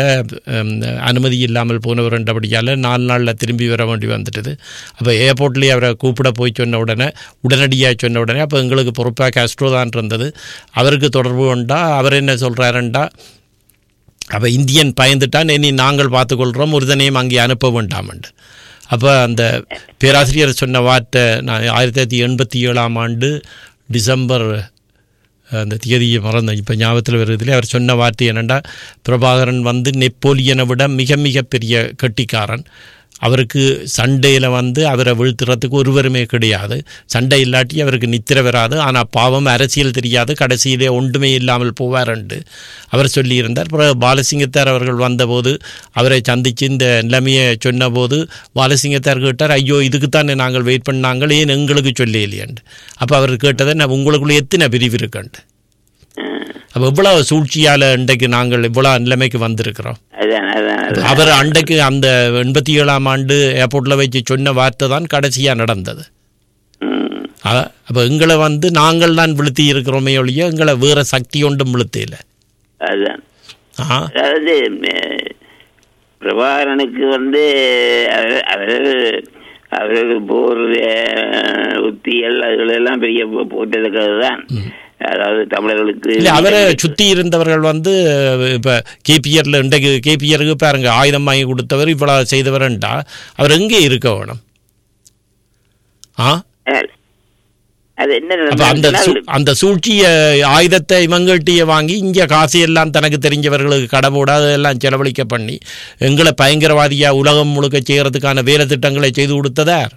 [SPEAKER 3] அனுமதி இல்லாமல் போனவர் என்றபடியால் நாலு நாளில் திரும்பி வர வேண்டி வந்துட்டுது அப்போ ஏர்போர்ட்லேயே அவரை கூப்பிட போய் சொன்ன உடனே உடனடியாக சொன்ன உடனே அப்போ எங்களுக்கு பொறுப்பாக கஸ்ட்ரோ தான் இருந்தது அவருக்கு தொடர்பு கொண்டா அவர் என்ன சொல்கிறாருண்டா அப்போ இந்தியன் பயந்துட்டான் இனி நாங்கள் பார்த்துக்கொள்கிறோம் ஒருதனையும் அங்கே அனுப்ப வேண்டாமண்டு அப்போ அந்த பேராசிரியர் சொன்ன வார்த்தை நான் ஆயிரத்தி தொள்ளாயிரத்தி எண்பத்தி ஏழாம் ஆண்டு டிசம்பர் அந்த தியதியை மறந்தேன் இப்போ ஞாபகத்தில் வருவதில் அவர் சொன்ன வார்த்தை என்னென்னா பிரபாகரன் வந்து நெப்போலியனை விட மிக மிக பெரிய கட்டிக்காரன் அவருக்கு சண்டையில் வந்து அவரை வீழ்த்துறதுக்கு ஒருவருமே கிடையாது சண்டை இல்லாட்டி அவருக்கு நித்திர வராது ஆனால் பாவம் அரசியல் தெரியாது கடைசியிலே ஒன்றுமே இல்லாமல் போவார்ண்டு அவர் சொல்லியிருந்தார் பிறகு பாலசிங்கத்தார் அவர்கள் வந்தபோது அவரை சந்தித்து இந்த நிலைமையை சொன்னபோது பாலசிங்கத்தார் கேட்டார் ஐயோ இதுக்குத்தானே நாங்கள் வெயிட் பண்ணாங்கள் ஏன் எங்களுக்கு சொல்லலையண்டு அப்போ அவர் கேட்டதை நான் உங்களுக்குள்ளே எத்தனை பிரிவு இருக்குண்டு அப்போ இவ்வளோ சூழ்ச்சியால் இன்றைக்கு நாங்கள் இவ்வளோ நிலைமைக்கு வந்திருக்கிறோம்
[SPEAKER 4] அதான் அதான் அதான்.
[SPEAKER 3] அவர் அன்றைக்கு அந்த எண்பத்தி ஏழாம் ஆண்டு ஏர்போர்ட்டில் வச்சு சொன்ன வார்த்தை தான் கடைசியாக நடந்தது
[SPEAKER 4] ம்.
[SPEAKER 3] அப்போ எங்களை வந்து நாங்கள் தான் விழுத்தி இருக்கிறோமே ஒழிய எங்களை வேற சக்தி ஒன்றும் விழுத்தையில்
[SPEAKER 4] அதுதான்
[SPEAKER 3] ஆ
[SPEAKER 4] அதாவது அஹ், பிரபாகரனுக்கு வந்து அவர் அவர் அவருக்கு போர் அஹ், உத்திகள் அதுகளெல்லாம் பெரிய போ- போட்டதுக்காக தான் அதாவது தமிழர்களுக்கு
[SPEAKER 3] இல்லை அவரை சுற்றி இருந்தவர்கள் வந்து இப்போ கேபிஆரில் இன்றைக்கு கேபிஆருக்கு பாருங்க ஆயுதம் வாங்கி கொடுத்தவர் இவ்வளோ செய்தவர்ண்டா அவர் எங்கே இருக்க வேணும் ஆ
[SPEAKER 4] அஹ், அது என்ன
[SPEAKER 3] அப்ப அந்த
[SPEAKER 4] நடந்ததுன்னா,
[SPEAKER 3] சூ- அந்த சூழ்ச்சிய ஆயுதத்தை இவங்கள்ட்டிய வாங்கி இங்க காசு எல்லாம் தனக்கு தெரிஞ்சவர்களுக்கு கடவோட அதெல்லாம் செலவழிக்க பண்ணி எங்களை பயங்கரவாதியா உலகம் முழுக்க செய்யறதுக்கான வேலை திட்டங்களை செய்து கொடுத்ததார்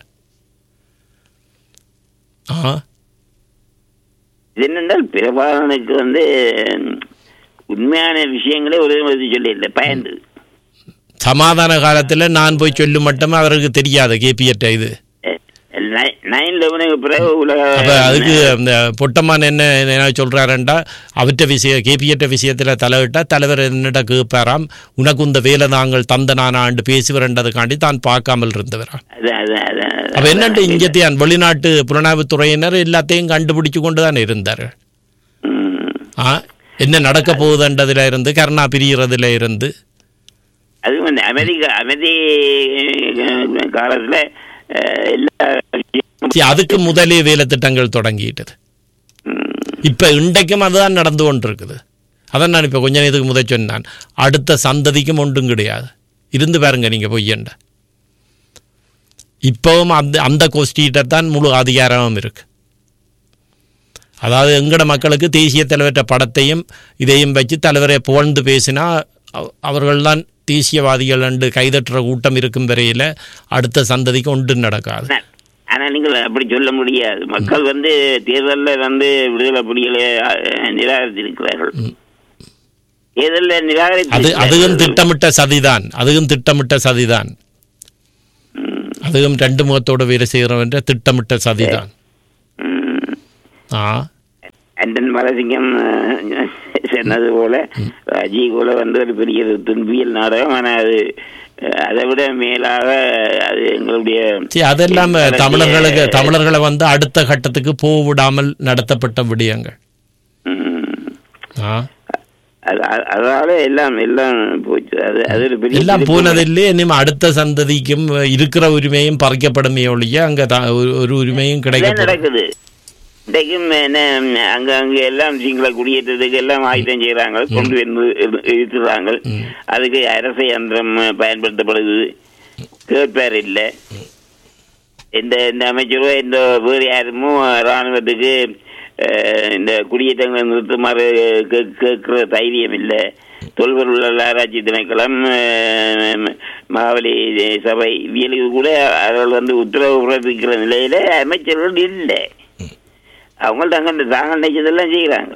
[SPEAKER 3] ஆ
[SPEAKER 4] இது என்னென்றால் பிரபாகரனுக்கு வந்து உம், உண்மையான விஷயங்களே ஒரு சொல்லி இல்லை பயந்து
[SPEAKER 3] சமாதான காலத்துல நான் போய் சொல்லும் மட்டும் அவருக்கு தெரியாது கேபிஎட்ட இது
[SPEAKER 4] அஹ், நைன் லெவனுக்கு பிறகு உலக
[SPEAKER 3] அப்ப அதுக்கு அந்த பொட்டம்மான் என்ன என்ன சொல்றாருண்டா அவற்ற விஷய கேபிஎட்ட விஷயத்துல தலையிட்டா தலைவர் என்னிட்ட கேட்பாராம் உனக்கு இந்த வேலை நாங்கள் தந்த நானாண்டு பேசுவரண்டதுக்காண்டி தான் பார்க்காமல் இருந்தவரா
[SPEAKER 4] அதான், அதான், அதான்,
[SPEAKER 3] அப்ப
[SPEAKER 4] அதான்.
[SPEAKER 3] என்னண்டு இங்கத்தையான் வெளிநாட்டு புலனாய்வுத்துறையினர் எல்லாத்தையும் கண்டுபிடிச்சு கொண்டு தான் இருந்தார்
[SPEAKER 4] ம்.
[SPEAKER 3] ஆ என்ன நடக்க போகுதுன்றதுல இருந்து கருணா பிரியறதுல இருந்து
[SPEAKER 4] அது வந்து அமெரிக்கா அமெரி காலத்துல அஹ், எல்லா
[SPEAKER 3] சரி, அதுக்கு முதலே வேலை திட்டங்கள் தொடங்கிட்டது இப்ப இன்றைக்கும் அதுதான் நடந்து கொண்டிருக்குது அதான் நான் இப்ப கொஞ்ச நேரத்துக்கு முதல் சொன்னான் அடுத்த சந்ததிக்கும் ஒன்றும் கிடையாது இருந்து பாருங்க நீங்க பொய்யண்ட இப்பவும் அந்த அந்த கோஷ்டிகிட்ட தான் முழு அதிகாரமும் இருக்கு அதாவது எங்கட மக்களுக்கு தேசிய தலைவர்கிட்ட படத்தையும் இதையும் வச்சு தலைவரை புகழ்ந்து பேசினா அவ- அவர்கள்தான் தேசியவாதிகள் என்று கைதட்டுற கூட்டம் இருக்கும் வரையில அடுத்த சந்ததிக்கு ஒன்றும் நடக்காது
[SPEAKER 4] ஆனா- ஆனா நீங்கள் அப்படி சொல்ல முடியாது மக்கள் வந்து தேர்தலில் வந்து விடுதலை புலிகளை அஹ், நிராகரித்திருக்கிறார்கள் தேர்தலில்
[SPEAKER 3] அது
[SPEAKER 4] நிராகரித்து
[SPEAKER 3] அதுவும் திட்டமிட்ட சதிதான் அதுவும் திட்டமிட்ட சதிதான் அதுவும் ரெண்டு முகத்தோட வேலை செய்கிறவன்ற திட்டமிட்ட சதிதான் ஆ
[SPEAKER 4] அண்டன் மலசிங்கம் அஹ், சொன்னது போல ராஜீவ் கூட வந்து ஒரு பெரிய ஒரு துன்பியல் நாடகம் ஆனால் அது அஹ், அதை விட மேலாக அது எங்களுடைய
[SPEAKER 3] சரி அதெல்லாம் தமிழர்களுக்கு தமிழர்களை வந்து அடுத்த கட்டத்துக்கு போக விடாமல் நடத்தப்பட்ட விடயங்கள்
[SPEAKER 4] ம்,
[SPEAKER 3] ஆ
[SPEAKER 4] அது- அது- அதால எல்லாம் எல்லாம் போச்சு அது அது ஒரு பெரிய
[SPEAKER 3] எல்லாம்
[SPEAKER 4] திருப்பு-
[SPEAKER 3] போனதில்லை இனிமே அடுத்த சந்ததிக்கும் இருக்கிற உரிமையும் பறிக்கப்படுமே ஒழிய அங்க த- ஒரு- ஒரு உரிமையும்
[SPEAKER 4] அதான்
[SPEAKER 3] கிடைக்க
[SPEAKER 4] நடக்குது இன்றைக்கும் என்ன அங்க அங்க எல்லாம் சிங்கள குடியேற்றத்துக்கு எல்லாம் ஆயுதம் செய்யறாங்க கொண்டு வந்து இழு- இழுத்துறாங்க அதுக்கு அரசு யந்திரம் பயன்படுத்தப்படுது கேட்பார் இல்லை இந்த இந்த அமைச்சரோ இந்த வேறு யாருமோ ராணுவத்துக்கு அஹ், இந்த குடியேற்றங்களை நிறுத்துமாறு கே- கேட்கிற தைரியம் இல்லை தொல்பொருள் ஆராய்ச்சி திணைக்களம் அஹ், மாவலி சபை இவியலுக்கு கூட அவர்கள் வந்து உத்தரவு பிறப்பிக்கிற நிலையில அமைச்சர்கள் இல்லை அவங்க தங்க தாங்க நினைச்சதெல்லாம் செய்கிறாங்க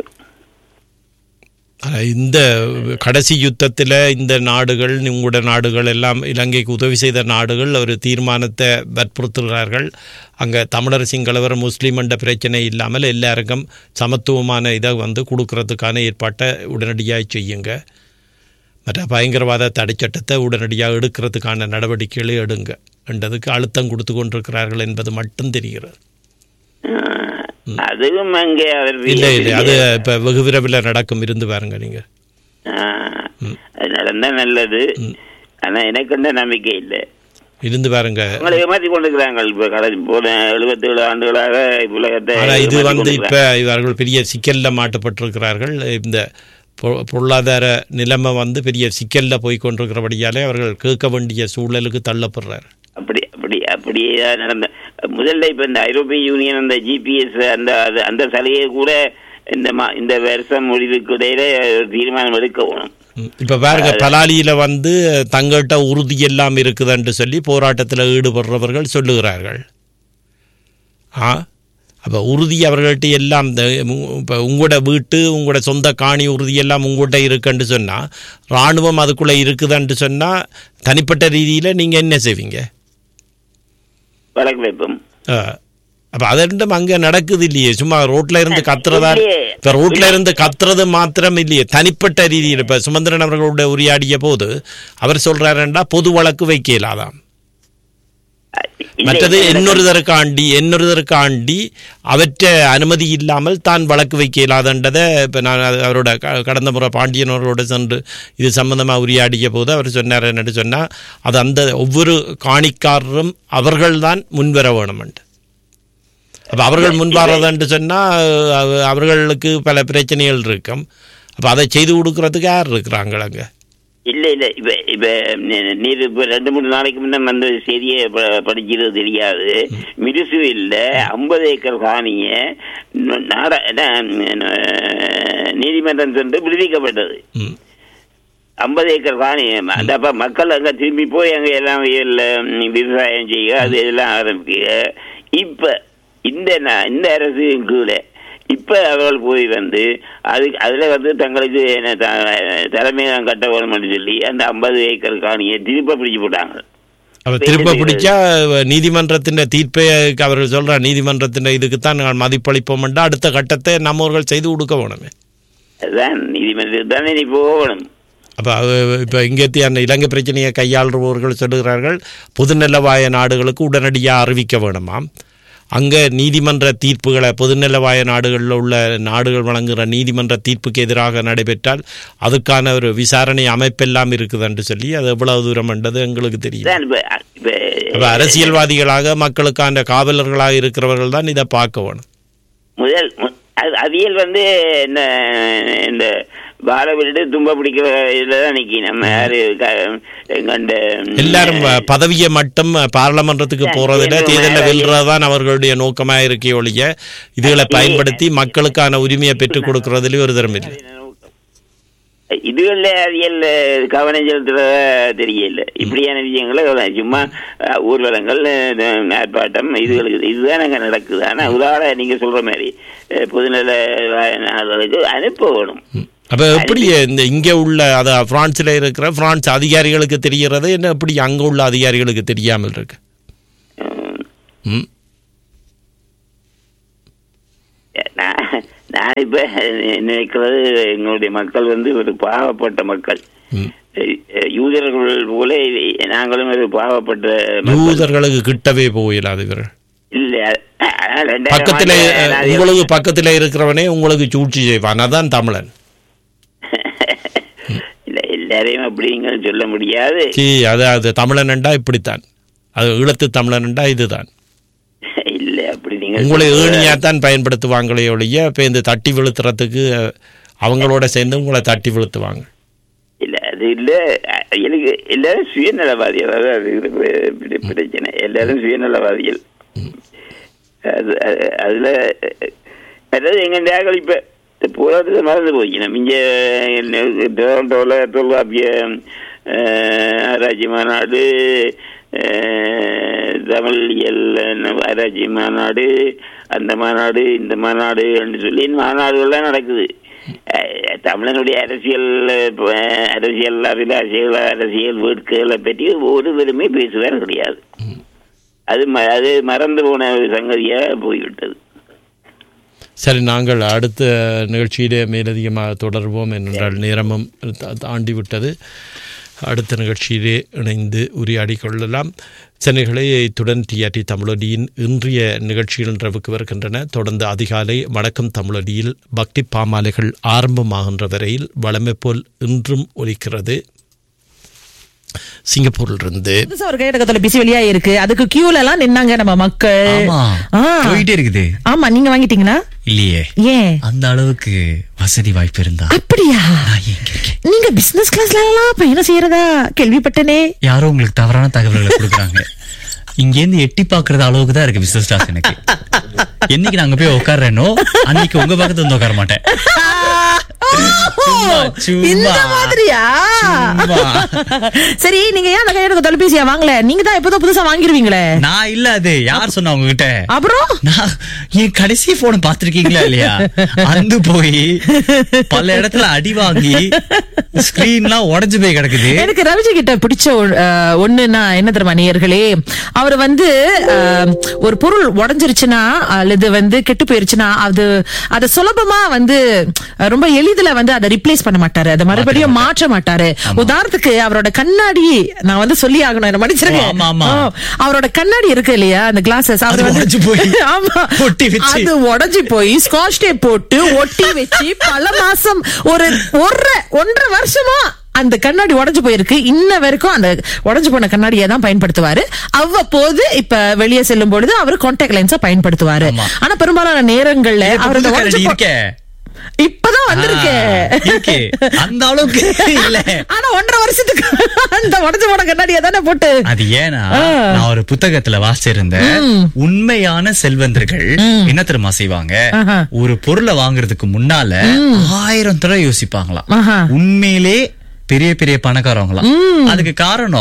[SPEAKER 3] ஆனா, இந்த கடைசி யுத்தத்தில் இந்த நாடுகள் உங்களோட நாடுகள் எல்லாம் இலங்கைக்கு உதவி செய்த நாடுகள் ஒரு தீர்மானத்தை வற்புறுத்துகிறார்கள் அங்கே தமிழர் சிங்களவர் முஸ்லீம் என்ற பிரச்சனை இல்லாமல் எல்லாருக்கும் சமத்துவமான இதை வந்து கொடுக்கறதுக்கான ஏற்பாட்டை உடனடியாக செய்யுங்க மற்ற பயங்கரவாத தடைச்சட்டத்தை உடனடியாக எடுக்கிறதுக்கான நடவடிக்கைகளை எடுங்க என்றதுக்கு அழுத்தம் கொடுத்து கொண்டிருக்கிறார்கள் என்பது மட்டும் தெரிகிறது
[SPEAKER 4] அஹ், அதுவும் அங்கே அவர்
[SPEAKER 3] இல்லை இல்லை அது இப்போ வெகு விரைவில் நடக்கும் இருந்து பாருங்க நீங்கள்
[SPEAKER 4] அஹ், அது நடந்தா நல்லது ஆனா எனக்கு அந்த நம்பிக்கை இல்லை
[SPEAKER 3] இருந்து பாருங்க
[SPEAKER 4] உங்களை ஏமாற்றி கொண்டிருக்கிறாங்க இப்ப கடைசி போன எழுபத்தி ஏழு ஆண்டுகளாக உலகத்தை
[SPEAKER 3] ஆனா இது
[SPEAKER 4] ஏமாற்றிக்
[SPEAKER 3] வந்து இப்ப
[SPEAKER 4] கொண்டிருக்கிறாங்க.
[SPEAKER 3] இவர்கள் பெரிய சிக்கல்ல மாட்டப்பட்டிருக்கிறார்கள் இந்த பொ- பொருளாதார நிலைமை வந்து பெரிய சிக்கல்ல போய் கொண்டிருக்கிறபடியாலே அவர்கள் கேட்க வேண்டிய சூழலுக்கு தள்ளப்படுறார்
[SPEAKER 4] அப்படி அப்படி அப்படியே தான் நடந்த முதல்ல இப்ப இந்த ஐரோப்பிய யூனியன் அந்த ஜிபிஎஸ் அந்த அது- அந்த சலுகையை கூட இந்த மா- இந்த வருஷம் முடிவுக்கு இடையில ஒரு தீர்மானம் எடுக்கணும்
[SPEAKER 3] ம். இப்ப பாருங்க பலாலியில வந்து தங்கள்கிட்ட உறுதி எல்லாம் இருக்குதுன்னு சொல்லி போராட்டத்தில் ஈடுபடுறவர்கள் சொல்லுகிறார்கள் ஆ அப்போ உறுதி அவர்கள்ட்ட எல்லாம் இந்த உ- இப்ப உங்களோட வீட்டு உங்களோட சொந்த காணி உறுதி எல்லாம் உங்கள்கிட்ட இருக்குன்னு சொன்னா ராணுவம் அதுக்குள்ள இருக்குதுன்னு சொன்னா தனிப்பட்ட ரீதியில நீங்க என்ன செய்வீங்க
[SPEAKER 4] வழக்கு வைப்போம்
[SPEAKER 3] ஆ. அப்ப அது ரெண்டும் அங்க நடக்குது இல்லையே சும்மா ரோட்ல இருந்து கத்துறதா
[SPEAKER 4] இல்லையே.
[SPEAKER 3] இப்ப ரோட்ல இருந்து கத்துறது மாத்திரம் இல்லையே தனிப்பட்ட ரீதியில் இப்ப சுமந்திரன் அவர்களோட உரையாடிய போது அவர் சொல்றாருண்டா பொது வழக்கு வைக்கலாதாம்
[SPEAKER 4] இல்லை,
[SPEAKER 3] மற்றது
[SPEAKER 4] இல்லை.
[SPEAKER 3] இன்னொருதற்காண்டி இன்னொருதற்காண்டி அவற்ற அனுமதி இல்லாமல் தான் வழக்கு வைக்க இயலாதன்றதை இப்போ நான் அது அவரோட க- கடந்த முறை பாண்டியன் அவர்களோட சென்று இது சம்பந்தமாக உரையாடிய போது அவர் சொன்னார் என்னட்டு சொன்னால் அது அந்த ஒவ்வொரு காணிக்காரரும் அவர்கள்தான் முன்வர வேணுமெண்டு அப்போ அவர்கள் முன்வரதுன்னு சொன்னால் அவர்களுக்கு பல பிரச்சனைகள் இருக்கும் அப்போ அதை செய்து கொடுக்கறதுக்கு யார் இருக்கிறாங்க அங்கே
[SPEAKER 4] இல்ல இல்ல இப்ப இப்ப நீ- நீர் இப்ப ரெண்டு மூணு நாளைக்கு முன்ன வந்த செய்தியை ப- படிக்கிறது தெரியாது மிருசு இல்ல ஐம்பது ஏக்கர் காணிய ந- நாட என்ன, ந- நீதிமன்றம் சென்று விடுவிக்கப்பட்டது
[SPEAKER 3] ம்
[SPEAKER 4] ஐம்பது ஏக்கர் காணி அந்த அப்ப மக்கள் அங்க திரும்பி போய் அங்க எல்லாம் வயல்ல, ம், விவசாயம் செய்ய அது எல்லாம் ஆரம்பிக்க இப்ப இந்த ந- இந்த அரசு கீழே இப்ப அவர்கள் போய் வந்து அது அதுல வந்து தங்களுக்கு என்ன த- தலைமையகம் கட்ட வேணும்னு சொல்லி அந்த ஐம்பது ஏக்கர் காணியை திருப்ப பிடிச்சு போட்டாங்க
[SPEAKER 3] அவ திரும்ப பிடிச்சா நீதிமன்றத்தின் தீர்ப்பை அவர்கள் சொல்ற நீதிமன்றத்தின் இதுக்குத்தான் நாங்கள் மதிப்பளிப்போம் அடுத்த கட்டத்தை நம்மவர்கள் செய்து கொடுக்க வேணுமே
[SPEAKER 4] அதான் நீதிமன்றத்துக்கு தானே நீ போகணும்
[SPEAKER 3] அப்போ இப்போ இங்கே அந்த இலங்கை பிரச்சனையை கையாளுபவர்கள் சொல்லுகிறார்கள் பொதுநலவாய நாடுகளுக்கு உடனடியாக அறிவிக்க வேணுமாம் அங்கே நீதிமன்ற தீர்ப்புகளை பொதுநலவாய நாடுகளில் உள்ள நாடுகள் வழங்குகிற நீதிமன்ற தீர்ப்புக்கு எதிராக நடைபெற்றால் அதுக்கான ஒரு விசாரணை அமைப்பெல்லாம் இருக்குதுன்னு சொல்லி அது எவ்வளவு தூரம் என்றது எங்களுக்கு தெரியும்
[SPEAKER 4] அதான் இப்ப இப்ப
[SPEAKER 3] அப்ப அரசியல்வாதிகளாக மக்களுக்கான காவலர்களாக இருக்கிறவர்கள் தான் இதை பார்க்க வேணும்
[SPEAKER 4] முதல் மு- அது அவியல் வந்து இந்த இந்த வாழ விட்டு தும்ப பிடிக்கிற இதுல தான் நிக்கி நம்ம யாரு க- எங்கண்ட
[SPEAKER 3] எல்லாரும் ப- பதவியை மட்டும் பாராளுமன்றத்துக்கு போறதில்ல தேர்தலில் வெல்றதுதான் அவர்களுடைய நோக்கமா இருக்கே ஒழிய இதுகளை பயன்படுத்தி மக்களுக்கான உரிமையை பெற்றுக் கொடுக்கறதுலயும் ஒரு தரம் இல்லை
[SPEAKER 4] இதுகள்ல அவியல் கவனம் செலுத்துறத தெரியல இப்படியான விஷயங்களை கவனம் சும்மா அஹ், ஊர்வலங்கள் அஹ், ஆர்ப்பாட்டம் இதுகளுக்கு இதுதான் அங்க நடக்குது ஆனா உதாரண நீங்க சொல்ற மாதிரி அஹ், பொதுநல நாடுகளுக்கு அனுப்ப வேணும்
[SPEAKER 3] அப்ப எப்படி இந்த இங்க உள்ள அத பிரான்ஸ்ல இருக்கிற பிரான்ஸ் அதிகாரிகளுக்கு தெரிகிறது என்ன எப்படி அங்க உள்ள அதிகாரிகளுக்கு தெரியாமல் இருக்கு
[SPEAKER 4] உம்,
[SPEAKER 3] ம்.
[SPEAKER 4] நான் நான் இப்ப நினைக்கிறது எங்களுடைய மக்கள் வந்து ஒரு பாவப்பட்ட மக்கள்
[SPEAKER 3] ம்.
[SPEAKER 4] அஹ், யூதர்கள் போல நாங்களும் ஒரு பாவப்பட்ட மக்கள்.
[SPEAKER 3] யூதர்களுக்கு கிட்டவே போயிடாது இவர்கள்
[SPEAKER 4] இல்ல அஹ், ரெண்டாயிரம்
[SPEAKER 3] பக்கத்துல
[SPEAKER 4] ஆண்டு நான்
[SPEAKER 3] உங்களுக்கு பக்கத்துல இருக்கிறவனே உங்களுக்கு சூழ்ச்சி செய்வான் அதான் தமிழன்
[SPEAKER 4] இல்ல எல்லாரையும் அப்படிங்க சொல்ல முடியாது
[SPEAKER 3] சீ அது அது தமிழனண்டா இப்படித்தான் அது ஈழத்து தமிழனண்டா இதுதான்
[SPEAKER 4] இல்ல அப்படி நீங்க
[SPEAKER 3] உங்களை
[SPEAKER 4] சொல்ல-
[SPEAKER 3] ஏணியாத்தான் பயன்படுத்துவாங்களே ஒழிய இப்போ இந்த தட்டி விழுத்துறதுக்கு அஹ், அவங்களோட சேர்ந்து உங்களை தட்டி விழுத்துவாங்க
[SPEAKER 4] இல்ல அது இல்ல அஹ், எனக்கு எல்லாரும் சுயநலவாதிகள் அதாவது அது இருக்கிற பிர- பிரச்சனை எல்லாரும் சுயநலவாதிகள் அது அது- அதுல அஹ், அதாவது எங்க நேர்கள் இப்ப போராட்டத்தை மறந்து போச்சு நம்ம இங்க டொரண்டோல தொல்காப்பிய அஹ், ஆராய்ச்சி மாநாடு அஹ், தமிழியல் ஆராய்ச்சி மாநாடு அந்த மாநாடு இந்த மாநாடு என்று சொல்லி மாநாடுகள்லாம் நடக்குது அஹ், தமிழனுடைய அரசியல் அஹ், அரசியல் அபிலாஷைகள் அரசியல் வேட்கைகளை பற்றி ஒருவருமே பேசுவார் கிடையாது அது ம- அது மறந்து போன ஒரு சங்கதியா போய்விட்டது
[SPEAKER 3] சரி நாங்கள் அடுத்த நிகழ்ச்சியிலே மேலதிகமாக தொடர்வோம் என்றால் நேரமும் தா- தாண்டி விட்டது அடுத்த நிகழ்ச்சியிலே இணைந்து உரையாடி கொள்ளலாம் சென்னைகளை இத்துடன் டிஆர்டி தமிழொலியின் இன்றைய நிகழ்ச்சிகள் நிறைவுக்கு வருகின்றன தொடர்ந்து அதிகாலை வணக்கம் தமிழொலியில் பக்தி பாமாலைகள் ஆரம்பமாகின்ற வரையில் வளமை போல் இன்றும் ஒலிக்கிறது சிங்கப்பூரிலிருந்து
[SPEAKER 2] புதுசா ஒரு கையடக்க தொலைபேசி வெளியா இருக்கு அதுக்கு கியூல எல்லாம் நின்னாங்க நம்ம மக்கள்
[SPEAKER 5] ஆமா
[SPEAKER 2] ஆ.
[SPEAKER 5] போயிட்டே இருக்குது
[SPEAKER 2] ஆமா நீங்க வாங்கிட்டீங்களா
[SPEAKER 5] இல்லையே
[SPEAKER 2] ஏன்
[SPEAKER 5] அந்த அளவுக்கு வசதி வாய்ப்பு இருந்தா
[SPEAKER 2] அப்படியா
[SPEAKER 5] நான் எங்க இருக்கேன்
[SPEAKER 2] நீங்க பிசினஸ் கிளாஸ்ல எல்லாம் பயணம் செய்யறதா கேள்விப்பட்டனே
[SPEAKER 5] யாரோ உங்களுக்கு தவறான தகவல்களை கொடுக்குறாங்க இங்க இருந்து எட்டி பாக்குறது அளவுக்கு தான் இருக்கு பிசினஸ் கிளாஸ் எனக்கு என்னைக்கு நான் அங்க போய் உட்கார்றேனோ அன்னைக்கு உங்க பக்கத்துல வந்து உட்கார மாட்டேன் சும்மா, சும்மா.
[SPEAKER 2] இந்த மாதிரியா
[SPEAKER 5] சும்மா.
[SPEAKER 2] சரி நீங்க ஏன் அந்த கையடக்க தொலைபேசியா வாங்கல நீங்க தான் எப்போதும் புதுசா வாங்கிருவீங்களே
[SPEAKER 5] நான் இல்ல அது யார் சொன்னா உங்ககிட்ட
[SPEAKER 2] அப்புறம்
[SPEAKER 5] நான் என் கடைசி போன பாத்திருக்கீங்களா இல்லையா அந்து போய் பல இடத்துல அடி வாங்கி ஸ்கிரீன்லாம் உடைஞ்சு போய் கிடக்குது
[SPEAKER 2] எனக்கு ரவிஜி கிட்ட பிடிச்ச ஒ- அஹ், ஒண்ணுன்னா என்ன தெரியுமா நேயர்களே அவர் வந்து அஹ், ஒரு பொருள் உடைஞ்சிருச்சுன்னா அல்லது வந்து கெட்டு போயிருச்சுன்னா அது அதை சுலபமா வந்து அஹ், ரொம்ப எளிதுல வந்து அதை ரிப்ளேஸ் பண்ண மாட்டாரு அதை மறுபடியும் மாற்ற மாட்டாரு உதாரணத்துக்கு அவரோட கண்ணாடி நான் வந்து சொல்லி ஆகணும் என்ன மன்னிச்சிருங்க
[SPEAKER 5] ஆமா, ஆமா.
[SPEAKER 2] ஆ, அவரோட கண்ணாடி இருக்கு இல்லையா அந்த கிளாஸஸ்
[SPEAKER 5] அது உடைஞ்சு போய்
[SPEAKER 2] ஆமா
[SPEAKER 5] ஒட்டி வச்சு.
[SPEAKER 2] அது உடைஞ்சு போய் ஸ்காட்ச் டேப் போட்டு ஒட்டி வச்சு பல மாசம் ஒரு ஒரு ஒன்றரை வருஷமா அந்த கண்ணாடி உடைஞ்சு போயிருக்கு இன்ன வரைக்கும் அந்த உடைஞ்சு போன கண்ணாடியை தான் பயன்படுத்துவாரு அவ்வப்போது இப்ப வெளியே செல்லும் பொழுது அவர் கான்டாக்ட் லென்ஸா பயன்படுத்துவாரு
[SPEAKER 5] ஆமா.
[SPEAKER 2] ஆனா பெரும்பாலான நேரங்கள்ல
[SPEAKER 5] இப்ப
[SPEAKER 2] அவர் அந்த
[SPEAKER 5] புது
[SPEAKER 2] உடைஞ்சு
[SPEAKER 5] கரடி
[SPEAKER 2] போ-
[SPEAKER 5] இருக்கே
[SPEAKER 2] இப்பதான் வந்திருக்கு
[SPEAKER 5] ஆ, இருக்கு அந்த அளவுக்கு இல்ல
[SPEAKER 2] ஆனா ஒன்றரை வருஷத்துக்கு அந்த உடைஞ்சு போன கண்ணாடியை தானே போட்டு
[SPEAKER 5] அது ஏன்னா நான் ஒரு புத்தகத்துல வாசிச்சிருந்தேன் உண்மையான செல்வந்தர்கள் என்ன தெரியுமா செய்வாங்க
[SPEAKER 2] ஆஹா.
[SPEAKER 5] ஒரு பொருளை வாங்குறதுக்கு முன்னால ஆயிரம் தடவை யோசிப்பாங்களாம்
[SPEAKER 2] ஆஹா.
[SPEAKER 5] உண்மையிலே பெரிய பெரிய பணக்காரவங்களாம் அதுக்கு காரணம்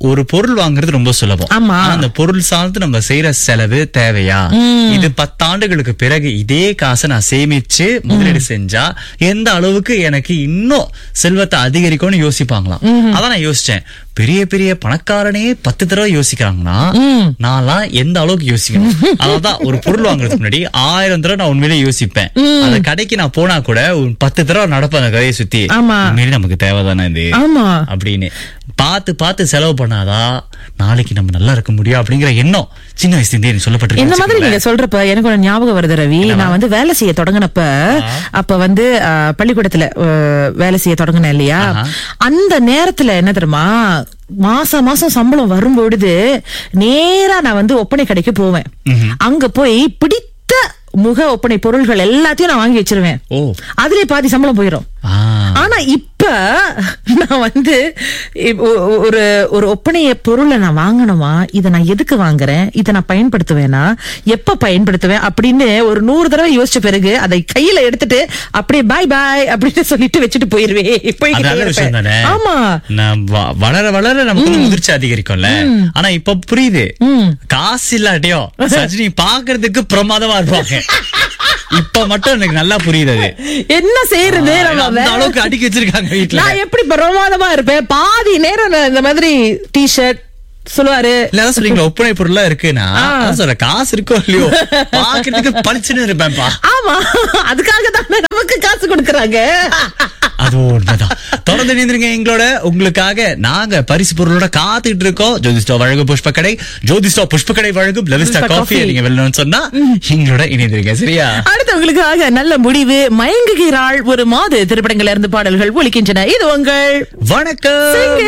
[SPEAKER 5] ஒரு பொருள் வாங்குறது ரொம்ப சுலபம்
[SPEAKER 2] ஆமா.
[SPEAKER 5] ஆனா அந்த பொருள் சார்ந்து நம்ம செய்யற செலவு தேவையா இது பத்தாண்டுகளுக்கு பிறகு இதே காசை நான் சேமிச்சு முதலீடு செஞ்சா எந்த அளவுக்கு எனக்கு இன்னும் செல்வத்தை அதிகரிக்கும்னு யோசிப்பாங்களாம் அதான் நான் யோசிச்சேன் பெரிய பெரிய பணக்காரனே பத்து தடவை யோசிக்கிறாங்கன்னா நான்லாம் எந்த அளவுக்கு யோசிக்கணும் அதான் ஒரு பொருள் வாங்குறதுக்கு முன்னாடி ஆயிரம் தடவை நான் உண்மையிலே யோசிப்பேன் அந்த கடைக்கு நான் போனா கூட ஒரு பத்து தடவை நடப்பேன் அந்த கதையை சுத்தி
[SPEAKER 2] ஆமா.
[SPEAKER 5] உண்மையிலே நமக்கு தேவைதானே இது
[SPEAKER 2] ஆமா
[SPEAKER 5] அப்படின்னு பார்த்து பார்த்து செலவு பண்ணாதான் நாளைக்கு நம்ம நல்லா இருக்க முடியும் அப்படிங்கிற எண்ணம் சின்ன வயசுல இருந்தே எனக்கு சொல்லப்பட்டிருக்கு
[SPEAKER 2] இந்த மாதிரி நீங்க சொல்றப்ப எனக்கு ஒரு ஞாபகம் வருது ரவி நான் வந்து வேலை செய்ய தொடங்கினப்ப அப்ப வந்து ஆ, பள்ளிக்கூடத்துல ஆ, வேலை செய்ய தொடங்கினேன் இல்லையா அந்த நேரத்துல என்ன தெரியுமா மாசம் மாசம் சம்பளம் வரும்பொழுது நேரா நான் வந்து ஒப்பனை கடைக்கு போவேன் அங்க போய் பிடித்த முக ஒப்பனை பொருள்கள் எல்லாத்தையும் நான் வாங்கி வச்சிருவேன்
[SPEAKER 5] ஓ.
[SPEAKER 2] அதுலயே பாதி சம்பளம் போயிரும்
[SPEAKER 5] ஆ.
[SPEAKER 2] ஆனா இப்ப நான் வந்து இப்- ஒ- ஒ- ஒரு ஒரு ஒப்பனைய பொருளை நான் வாங்கணுமா இதை நான் எதுக்கு வாங்குறேன் இதை நான் பயன்படுத்துவேனா எப்ப பயன்படுத்துவேன் அப்படின்னு ஒரு நூறு தடவை யோசிச்ச பிறகு அதை கையில எடுத்துட்டு அப்படியே பாய் பாய் அப்படின்னு சொல்லிட்டு வச்சுட்டு போயிருவேன்
[SPEAKER 5] அது
[SPEAKER 2] போய்கிட்டே
[SPEAKER 5] நல்ல விஷயம் தானே
[SPEAKER 2] இருப்பேன். ஆமா
[SPEAKER 5] நான் வ- வளர வளர நமக்கு வந்து முதிர்ச்சி அதிகரிக்கும்ல ஆனா இப்ப புரியுது காசு இல்லாட்டியும் சஜினி பாக்குறதுக்கு பிரமாதமா இருப்பாங்க இப்ப மட்டும் எனக்கு நல்லா புரியுது அது
[SPEAKER 2] என்ன செய்யறது நம்ம
[SPEAKER 5] அந்த
[SPEAKER 2] வேலை-
[SPEAKER 5] அளவுக்கு அடிக்கி வச்சிருக்காங்க வீட்டுல
[SPEAKER 2] நான் எப்படி பிரமாதமா இருப்பேன் பாதி நேரம் நான் இந்த மாதிரி டிஷர்ட் சொல்லுவாரு
[SPEAKER 5] இல்ல அதான் சொல்றீங்களா ஒப்பனை பொருள்லாம் இருக்குன்னா அதான் சொல்ற காசு இருக்கோ இல்லையோ பாக்குறதுக்கு பளிச்சுன்னு இருப்பேன்ப்பா
[SPEAKER 2] ஆமா அதுக்காக தானே நமக்கு காசு கொடுக்கறாங்க
[SPEAKER 5] அது உண்மைதான் தொடர்ந்து இணைந்திருங்க எங்களோட உங்களுக்காக நாங்க பரிசு பொருளோட காத்துக்கிட்டு இருக்கோம் ஜோதிஸ்டா வழங்கும் புஷ்பக்கடை ஜோதிஸ்டா புஷ்பக்கடை வழங்கும் லெவிஸ்டா
[SPEAKER 2] புஷ்ப
[SPEAKER 5] காஃபி
[SPEAKER 2] coffee.
[SPEAKER 5] நீங்க வெளில சொன்னா எங்களோட இணைந்திருங்க சரியா
[SPEAKER 2] அடுத்தவங்களுக்காக நல்ல முடிவு மயங்குகிறாள் ஒரு மாத திரைப்படங்கள்ல இருந்து பாடல்கள் ஒலிக்கின்றன இது உங்கள்
[SPEAKER 5] வணக்கம்